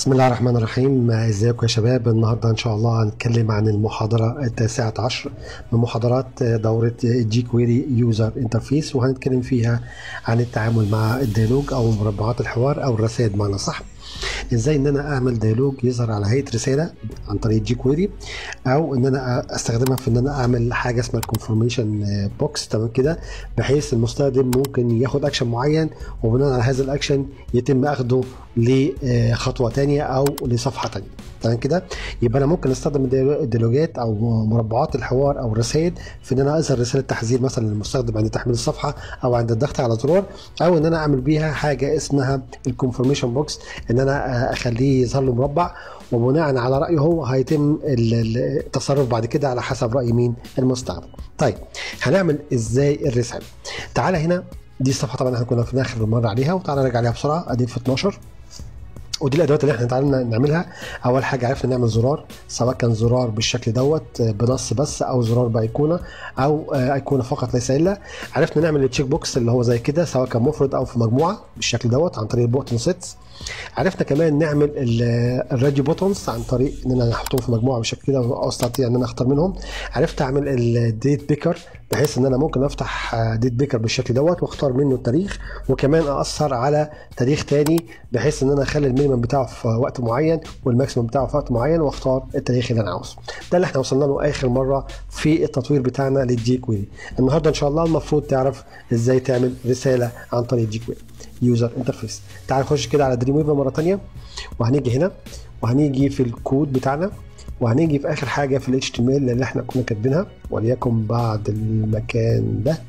بسم الله الرحمن الرحيم ازيكم يا شباب النهارده ان شاء الله هنتكلم عن المحاضره التاسعه عشر من محاضرات دوره جي كويري يوزر انترفيس وهنتكلم فيها عن التعامل مع الديالوج او مربعات الحوار او الرسائل بمعنى صح ازاي ان انا اعمل ديالوج يظهر على هيئه رساله عن طريق جي كويري او ان انا استخدمها في ان انا اعمل حاجه اسمها الكونفرميشن بوكس تمام كده بحيث المستخدم ممكن ياخد اكشن معين وبناء على هذا الاكشن يتم اخده لخطوه تانية او لصفحه تانية تمام كده يبقى انا ممكن استخدم الديالوجات او مربعات الحوار او الرسائل في ان انا اظهر رساله تحذير مثلا للمستخدم عند تحميل الصفحه او عند الضغط على زرار او ان انا اعمل بيها حاجه اسمها الكونفرميشن بوكس ان انا اخليه يظهر له مربع وبناء على رايه هو هيتم التصرف بعد كده على حسب راي مين المستخدم طيب هنعمل ازاي الرساله تعالى هنا دي الصفحه طبعا احنا كنا في اخر مره عليها وتعالى نرجع عليها بسرعه ادي في 12 ودي الادوات اللي احنا اتعلمنا نعملها اول حاجه عرفنا نعمل زرار سواء كان زرار بالشكل دوت بنص بس او زرار بايقونه او ايقونه فقط ليس الا عرفنا نعمل التشيك بوكس اللي هو زي كده سواء كان مفرد او في مجموعه بالشكل دوت عن طريق البوتن سيتس عرفنا كمان نعمل الراديو بوتونز عن طريق ان انا احطهم في مجموعه بالشكل كده واستطيع ان انا اختار منهم عرفت اعمل الديت بيكر بحيث ان انا ممكن افتح ديت بيكر بالشكل دوت واختار منه التاريخ وكمان اثر على تاريخ تاني بحيث ان انا اخلي المينيمم بتاعه في وقت معين والماكسيمم بتاعه في وقت معين واختار التاريخ اللي انا عاوزه ده اللي احنا وصلنا له اخر مره في التطوير بتاعنا للجي كويري النهارده ان شاء الله المفروض تعرف ازاي تعمل رساله عن طريق الجي كويري يوزر انترفيس تعال نخش كده على دريم ويفر مره ثانيه وهنيجي هنا وهنيجي في الكود بتاعنا وهنيجي في اخر حاجه في الاتش تي ام ال اللي احنا كنا كاتبينها وليكن بعد المكان ده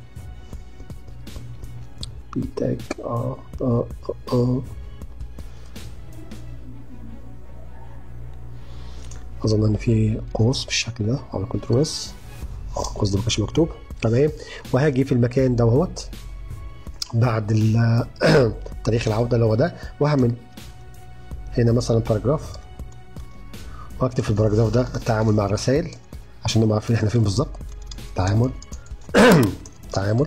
بيتاج اه اه اه, آه. اظن ان في قوس بالشكل ده على كنترول اس اه القوس ده ما كانش مكتوب تمام وهاجي في المكان دوت بعد تاريخ العوده اللي هو ده وهعمل هنا مثلا باراجراف واكتب في الباراجراف ده التعامل مع الرسائل عشان نبقى عارفين احنا فين بالظبط تعامل تعامل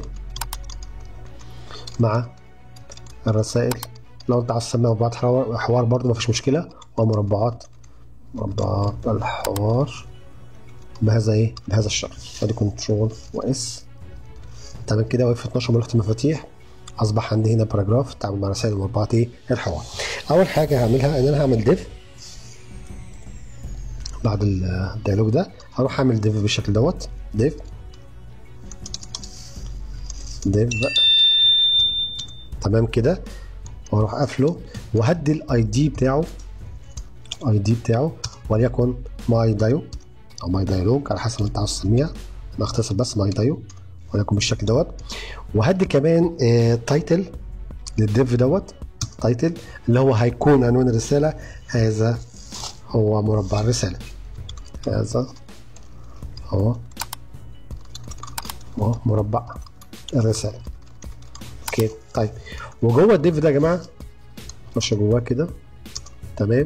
مع الرسائل لو انت عايز تسميها مربعات حوار, حوار برضه مفيش مشكله ومربعات مربعات الحوار بهذا ايه بهذا الشكل ادي كنترول واس تمام كده وقف 12 ملف المفاتيح اصبح عندي هنا باراجراف تعامل مع رسائل مربعات ايه الحوار اول حاجه هعملها ان انا هعمل ديف بعد الديالوج ده هروح اعمل ديف بالشكل دوت ديف ديف تمام كده واروح قافله وهدي الاي دي بتاعه اي دي بتاعه وليكن ماي دايو او ماي دايلوج على حسب انت عاوز تسميها انا اختصر بس ماي دايو وليكن بالشكل دوت وهدي كمان آه تايتل للديف دوت تايتل اللي هو هيكون عنوان الرساله هذا هو مربع الرساله هذا هو هو مربع الرساله اوكي طيب وجوه الديف ده يا جماعه نخش جواه كده تمام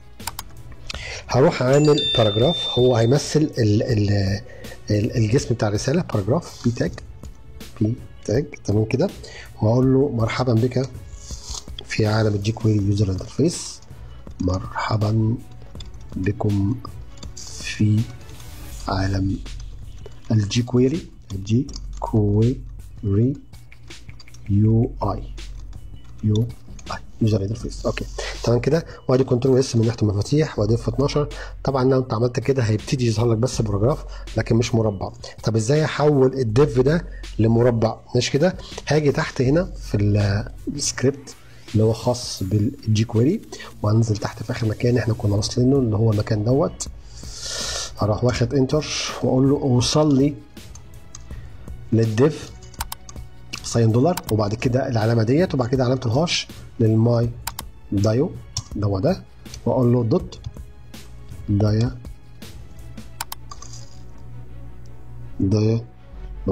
هروح عامل باراجراف هو هيمثل ال ال ال الجسم بتاع الرساله باراجراف بي تاج بي تاج تمام كده واقول له مرحبا بك في عالم الجي كويري يوزر انترفيس مرحبا بكم في عالم الجي كويري الجي كويري يو اي يو اي يوزر انترفيس اوكي تمام كده وادي كنترول اس من ناحيه المفاتيح وادي في 12 طبعا لو انت عملت كده هيبتدي يظهر لك بس باراجراف لكن مش مربع طب ازاي احول الديف ده لمربع ماشي كده هاجي تحت هنا في السكريبت اللي هو خاص بالجي كويري وهنزل تحت في اخر مكان احنا كنا واصلين له اللي هو المكان دوت اروح واخد انتر واقول له اوصل لي للديف ساين دولار وبعد كده العلامه ديت وبعد كده علامه الهاش للماي دايو ده هو ده واقول له دوت دايا دايا لوج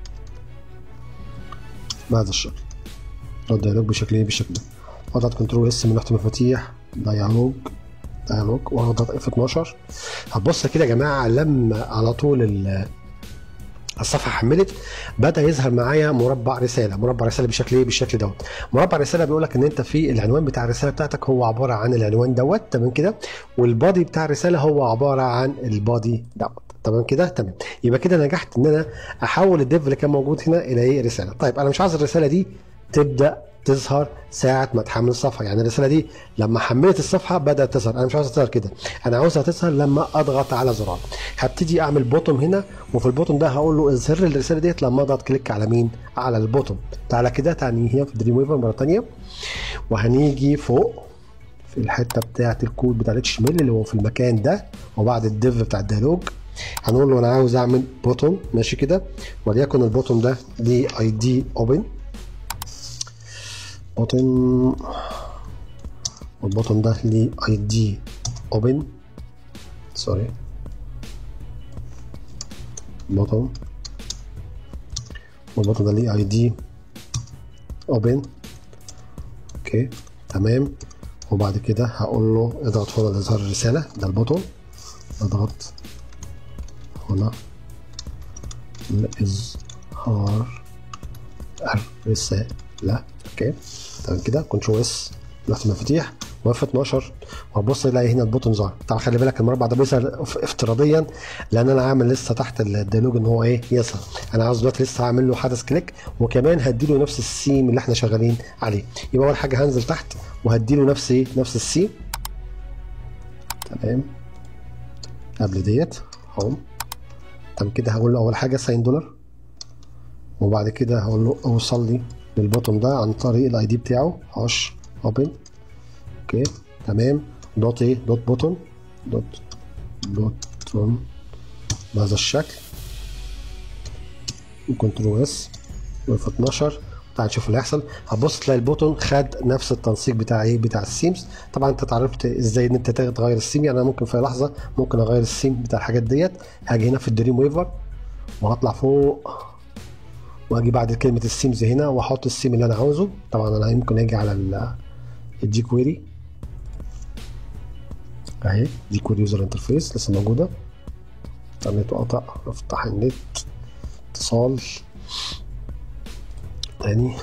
بهذا الشكل الديالوج بشكل ايه بالشكل ده واضغط كنترول اس من تحت المفاتيح ديالوج ديالوج واضغط اف 12 هتبص كده يا جماعه لما على طول الصفحه حملت بدا يظهر معايا مربع رساله مربع رساله بالشكل ايه بالشكل دوت مربع رساله بيقول لك ان انت في العنوان بتاع الرساله بتاعتك هو عباره عن العنوان دوت تمام كده والبادي بتاع الرساله هو عباره عن البادي دوت تمام كده تمام يبقى كده نجحت ان انا احول الديف اللي كان موجود هنا الى ايه رساله طيب انا مش عايز الرساله دي تبدا تظهر ساعة ما تحمل الصفحة يعني الرسالة دي لما حملت الصفحة بدأت تظهر أنا مش عاوزها تظهر كده أنا عاوزها تظهر لما أضغط على زرار هبتدي أعمل بوتوم هنا وفي البوتوم ده هقول له اظهر لي الرسالة ديت لما أضغط كليك على مين على البوتوم تعالى كده تعالى هنا في دريم ويفر مرة تانية وهنيجي فوق في الحتة بتاعة الكود بتاع الاتش اللي هو في المكان ده وبعد الديف بتاع الديالوج هنقول له انا عاوز اعمل بوتوم ماشي كده وليكن البوتوم ده ليه اي دي اوبن بوتن والبوتن ده ليه اي دي اوبن سوري بوتن والبوتن ده ليه اي دي اوبن اوكي تمام وبعد كده هقول له اضغط هنا لإظهار الرسالة ده البوتن اضغط هنا لإظهار الرسالة اوكي تمام كده كنترول اس لفت المفاتيح واف 12 وهبص الاقي هنا البوتون ظهر طبعا خلي بالك المربع ده بيظهر افتراضيا لان انا عامل لسه تحت الديالوج ان هو ايه يظهر انا عاوز دلوقتي لسه هعمل له حدث كليك وكمان هديله نفس السيم اللي احنا شغالين عليه يبقى اول حاجه هنزل تحت وهديله نفس ايه نفس السيم تمام قبل ديت هوم تمام كده هقول له اول حاجه ساين دولار وبعد كده هقول له اوصل لي للبوتون ده عن طريق الاي دي بتاعه هاش اوبن اوكي تمام دوت ايه دوت بوتون دوت بوتون بهذا الشكل وكنترول اس وف 12 تعال نشوف اللي هيحصل هتبص تلاقي البوتون خد نفس التنسيق بتاع ايه بتاع السيمز طبعا انت اتعرفت ازاي ان انت تغير السيم يعني انا ممكن في لحظه ممكن اغير السيم بتاع الحاجات ديت هاجي هنا في الدريم ويفر وهطلع فوق واجي بعد كلمه السيمز هنا واحط السيم اللي انا عاوزه طبعا انا ممكن اجي على الجي كويري اهي جي كويري يوزر انترفيس لسه موجوده النت قطع افتح النت اتصال تاني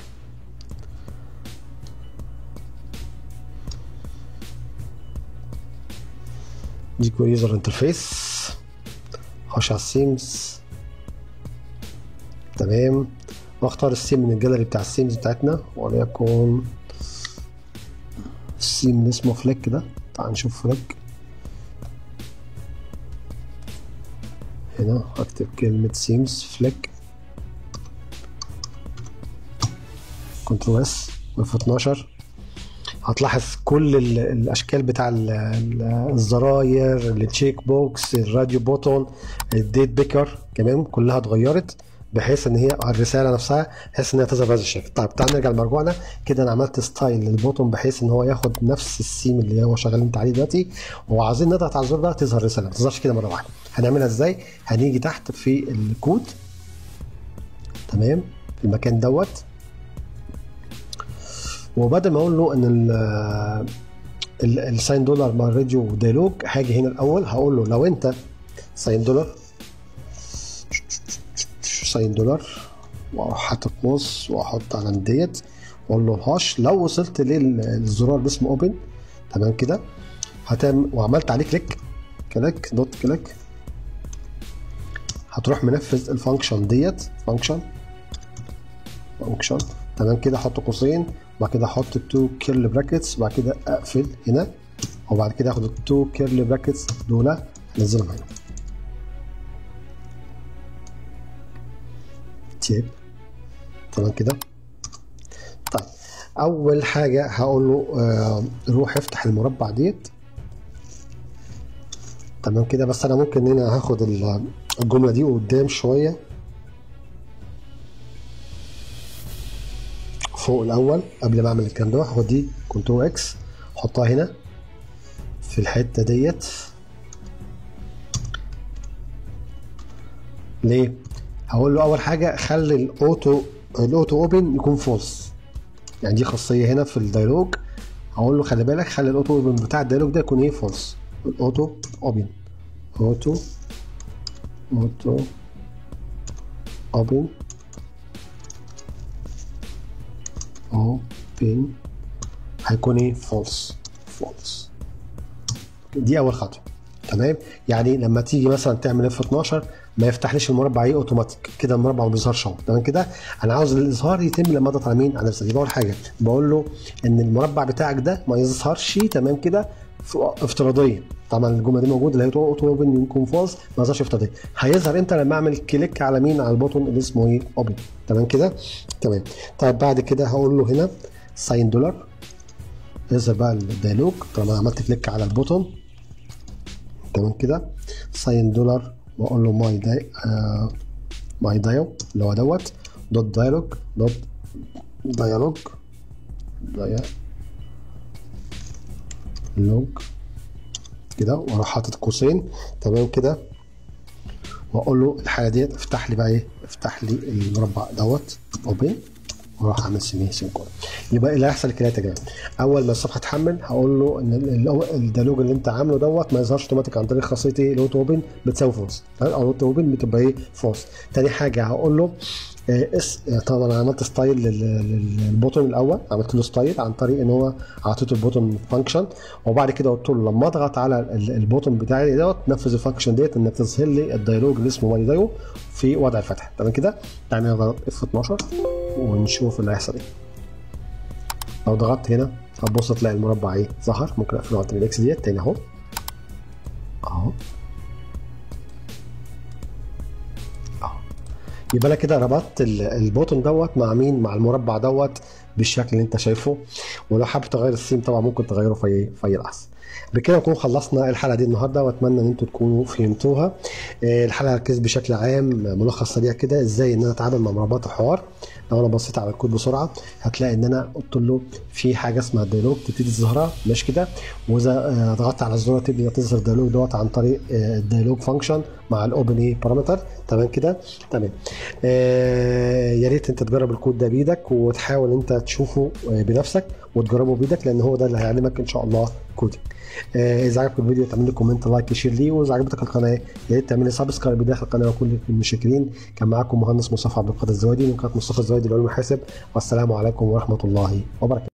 جي كويري يوزر انترفيس خش على السيمز تمام واختار السيم من الجاليري بتاع السيمز بتاعتنا وليكن السيم اللي اسمه فليك ده تعال نشوف فليك هنا هكتب كلمة سيمز فليك كنترول اس اف 12 هتلاحظ كل الاشكال بتاع الزراير التشيك بوكس الراديو بوتون الديت بيكر كمان كلها اتغيرت بحيث ان هي الرساله نفسها بحيث ان هي تظهر بهذا الشكل طيب تعال نرجع لمرجوعنا كده انا عملت ستايل للبوتون بحيث ان هو ياخد نفس السيم اللي هو شغال انت عليه دلوقتي وعايزين نضغط على الزر ده تظهر رساله ما تظهرش كده مره واحده هنعملها ازاي هنيجي تحت في الكود تمام في المكان دوت وبدل ما اقول له ان الساين دولار مع الراديو ديالوج هاجي هنا الاول هقول له لو انت ساين دولار ساين دولار واروح حاطط نص واحط على ديت واقول له هاش لو وصلت للزرار اللي اسمه اوبن تمام كده هتعمل وعملت عليه كليك كليك دوت كليك هتروح منفذ الفانكشن ديت فانكشن فانكشن تمام كده احط قوسين وبعد كده احط التو كيرل براكتس وبعد كده اقفل هنا وبعد كده اخد التو كيرل براكتس دول انزلهم هنا تيب تمام كده طيب اول حاجه هقول له آه روح افتح المربع ديت تمام كده بس انا ممكن هنا هاخد الجمله دي قدام شويه فوق الاول قبل ما اعمل الكلام ده هاخد دي كنترول اكس احطها هنا في الحته ديت ليه هقول له اول حاجه خلي الاوتو الاوتو اوبن يكون فولس يعني دي خاصيه هنا في الديالوج هقول له خلي بالك خلي الاوتو اوبن بتاع الديالوج ده يكون ايه فولس الاوتو اوبن اوتو اوتو open open هيكون ايه false false دي اول خطوه تمام يعني لما تيجي مثلا تعمل اف 12 ما يفتحليش المربع ايه اوتوماتيك كده المربع ما بيظهرش اهو تمام كده انا عاوز الاظهار يتم لما اضغط على مين على نفسي يبقى اول حاجه بقول له ان المربع بتاعك ده ما يظهرش تمام كده افتراضيا طبعا الجمله دي موجوده اللي هي اوتو اوبن يكون فاز ما يظهرش افتراضيا هيظهر امتى لما اعمل كليك على مين على البوتون اللي اسمه ايه اوبن تمام كده تمام طيب بعد كده هقول له هنا ساين دولار يظهر بقى الديالوج طالما عملت كليك على البوتون تمام كده ساين دولار واقول له ماي داي آه ماي دايو اللي هو دوت دوت دايلوج دوت ديالوج ديالوج كده واروح حاطط قوسين تمام كده واقول له الحاله ديت افتح لي بقى ايه افتح لي المربع دوت اوبن واروح اعمل سميه سيمكون يبقى اللي هيحصل كده يا جماعه اول ما الصفحه تحمل هقول له ان الديالوج اللي انت عامله دوت ما يظهرش اوتوماتيك عن طريق خاصيه ايه الاوتو اوبن بتساوي فولس او الاوتو اوبن بتبقى ايه فولس تاني حاجه هقول له اس طبعا انا عملت ستايل للبوتون الاول عملت له ستايل عن طريق ان هو اعطيته البوتون فانكشن وبعد كده قلت له لما اضغط على البوتون بتاعي دوت نفذ الفانكشن ديت انك تظهر لي الديالوج اللي اسمه ماي دايو في وضع الفتح تمام كده يعني اضغط اف 12 ونشوف اللي هيحصل ايه لو ضغطت هنا هتبص تلاقي المربع ايه ظهر ممكن اقفله عن طريق الاكس ديت تاني اهو اهو يبقى انا كده ربطت البوتون دوت مع مين مع المربع دوت بالشكل اللي انت شايفه ولو حابب تغير السيم طبعا ممكن تغيره في في اي لحظه بكده نكون خلصنا الحلقه دي النهارده واتمنى ان انتم تكونوا فهمتوها الحلقه ركزت بشكل عام ملخص سريع كده ازاي ان انا اتعامل مع مربعات الحوار لو انا بصيت على الكود بسرعه هتلاقي ان انا قلت له في حاجه اسمها الديالوج تبتدي تظهرها مش كده واذا ضغطت على الزرار تبدا تظهر الديالوج دوت عن طريق الديالوج فانكشن مع الاوبن اي بارامتر تمام كده تمام آه يا ريت انت تجرب الكود ده بايدك وتحاول انت تشوفه بنفسك وتجربه بايدك لان هو ده اللي هيعلمك ان شاء الله كودينج آه اذا عجبك الفيديو تعمل لي كومنت لايك شير ليه واذا عجبتك القناه يا ريت تعمل لي سبسكرايب داخل القناه وكل المشاكرين كان معاكم مهندس مصطفى عبد القادر الزوادي من قناه مصطفى الزوادي لعلوم الحاسب والسلام عليكم ورحمه الله وبركاته